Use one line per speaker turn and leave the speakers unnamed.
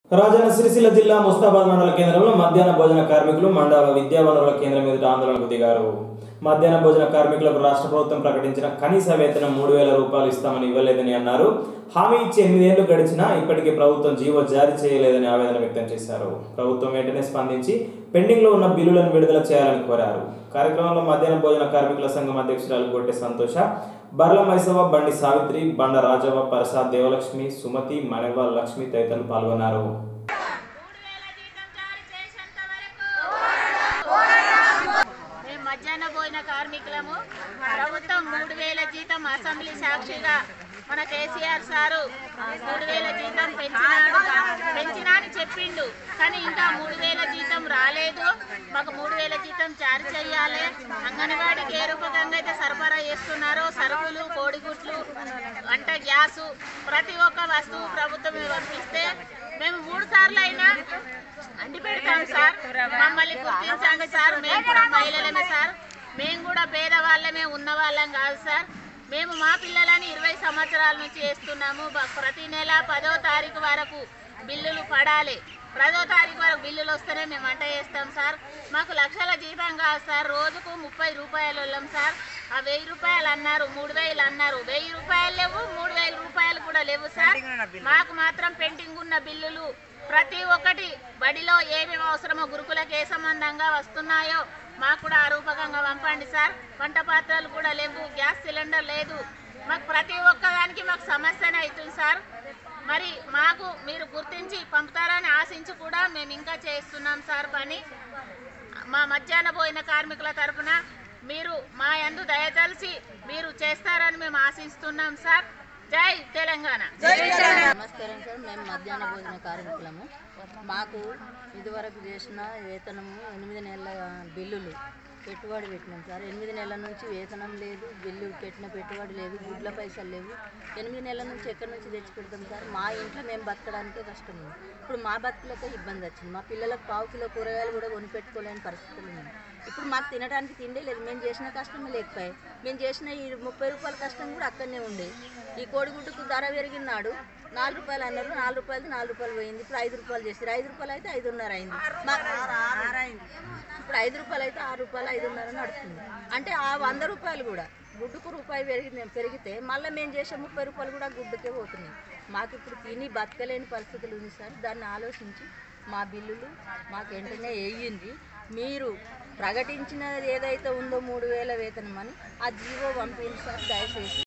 రాజన్న సిరిసిల్ల జిల్లా ముస్తాబాద్ మండల కేంద్రంలో మధ్యాహ్న భోజన కార్మికులు మండల విద్యా వనరుల కేంద్రం ఎదుట ఆందోళనకు దిగారు మధ్యాహ్న భోజన కార్మికులకు రాష్ట్ర ప్రభుత్వం ప్రకటించిన కనీస వేతనం మూడు వేల రూపాయలు ఇస్తామని ఇవ్వలేదని అన్నారు హామీ ఇచ్చి ఎనిమిదేళ్లు గడిచినా ఇప్పటికీ ప్రభుత్వం జీవో జారీ చేయలేదని ఆవేదన వ్యక్తం చేశారు ప్రభుత్వం వెంటనే స్పందించి పెండింగ్లో ఉన్న బిల్లులను విడుదల చేయాలని కోరారు కార్యక్రమంలో మధ్యాహ్న భోజన కార్మికుల సంఘం అధ్యక్షురాలు గొట్టె సంతోష బర్ల మైసవ బండి సావిత్రి బండ రాజవ్వ ప్రసాద్ దేవలక్ష్మి సుమతి మణివ లక్ష్మి తదితరులు పాల్గొన్నారు
మూడు వేల జీతం జారీ చేసేంత వరకు మేము మధ్యాహ్న భోజన కార్మికులము ప్రభుత్వం మూడు వేల జీతం అసెంబ్లీ సాక్షిగా మన కేసీఆర్ సారు మూడు వేల జీతం పెంచినాడు పెంచినా అని చెప్పిండు కానీ ఇంకా మూడు వేల జీతం రాలేదు మాకు మూడు వేల జీతం జారీ చేయాలి అంగన్వాడికి ఏ రూపకంగా అయితే సరఫరా చేస్తున్నారో సరుకులు కోడిగుడ్లు వంట గ్యాసు ప్రతి ఒక్క వస్తువు ప్రభుత్వం పంపిస్తే మేము మూడు సార్లు అయినా అండి పెడతాం సార్ మమ్మల్ని గుర్తించండి సార్ మేము కూడా మహిళలమే సార్ మేము కూడా పేదవాళ్ళమే ఉన్న వాళ్ళం కాదు సార్ మేము మా పిల్లలని ఇరవై సంవత్సరాల నుంచి వేస్తున్నాము బ- ప్రతి నెల పదో తారీఖు వరకు బిల్లులు పడాలి పదో తారీఖు వరకు బిల్లులు వస్తేనే మేము వంట చేస్తాం సార్ మాకు లక్షల జీతం కాదు సార్ రోజుకు ముప్పై రూపాయలు వెళ్ళాం సార్ ఆ వెయ్యి రూపాయలు అన్నారు మూడు వేలు అన్నారు వెయ్యి రూపాయలు లేవు మూడు వేల రూపాయలు కూడా లేవు సార్ మాకు మాత్రం పెండింగ్ ఉన్న బిల్లులు ప్రతి ఒక్కటి బడిలో ఏమేమి అవసరమో గురుకులకు ఏ సంబంధంగా వస్తున్నాయో మాకు కూడా ఆ రూపకంగా పంపండి సార్ వంట పాత్రలు కూడా లేవు గ్యాస్ సిలిండర్ లేదు మాకు ప్రతి ఒక్కదానికి మాకు సమస్యనే అవుతుంది సార్ మరి మాకు మీరు గుర్తించి పంపుతారని ఆశించి కూడా మేము ఇంకా చేస్తున్నాం సార్ పని మా మధ్యాహ్న భోజన కార్మికుల తరపున మీరు మా యందు దయతలిసి మీరు చేస్తారని మేము ఆశిస్తున్నాం సార్ జై తెలంగాణ
నమస్కారం సార్ మేము మధ్యాహ్న భోజన కార్మికులము మాకు ఇదివరకు చేసిన వేతనము ఎనిమిది నెలల బిల్లులు పెట్టుబడి పెట్టినాం సార్ ఎనిమిది నెలల నుంచి వేతనం లేదు బిల్లు పెట్టిన పెట్టుబడి లేదు గుడ్ల పైసలు లేవు ఎనిమిది నెలల నుంచి ఎక్కడి నుంచి తెచ్చి పెడతాం సార్ మా ఇంట్లో మేము బతకడానికే కష్టం ఉంది ఇప్పుడు మా బతుకులకే ఇబ్బంది వచ్చింది మా పిల్లలకు పావు కిలో కూరగాయలు కూడా కొనిపెట్టుకోలేని పరిస్థితులు ఉన్నాయి ఇప్పుడు మాకు తినడానికి తిండే లేదు మేము చేసిన కష్టమే లేకపోయాయి మేము చేసిన ఈ ముప్పై రూపాయల కష్టం కూడా అక్కడనే ఉండే ఈ కోడిగుడ్డుకు ధర పెరిగినాడు నాలుగు రూపాయలు అన్నారు నాలుగు రూపాయలు నాలుగు రూపాయలు పోయింది ఇప్పుడు ఐదు రూపాయలు చేస్తారు ఐదు రూపాయలు అయితే ఐదున్నర అయింది మా- ఇప్పుడు ఐదు రూపాయలు అయితే ఆరు రూపాయలు ఐదున్నర నడుస్తుంది అంటే ఆ వంద రూపాయలు కూడా గుడ్డుకు రూపాయి పెరిగి పెరిగితే మళ్ళీ మేము చేసే ముప్పై రూపాయలు కూడా గుడ్డుకే పోతున్నాయి మాకు ఇప్పుడు తిని బతకలేని పరిస్థితులు ఉంది సార్ దాన్ని ఆలోచించి మా బిల్లులు మాకు వెంటనే వేయింది మీరు ప్రకటించినది ఏదైతే ఉందో మూడు వేల వేతనం అని ఆ జీవో పంపింది సార్ దయచేసి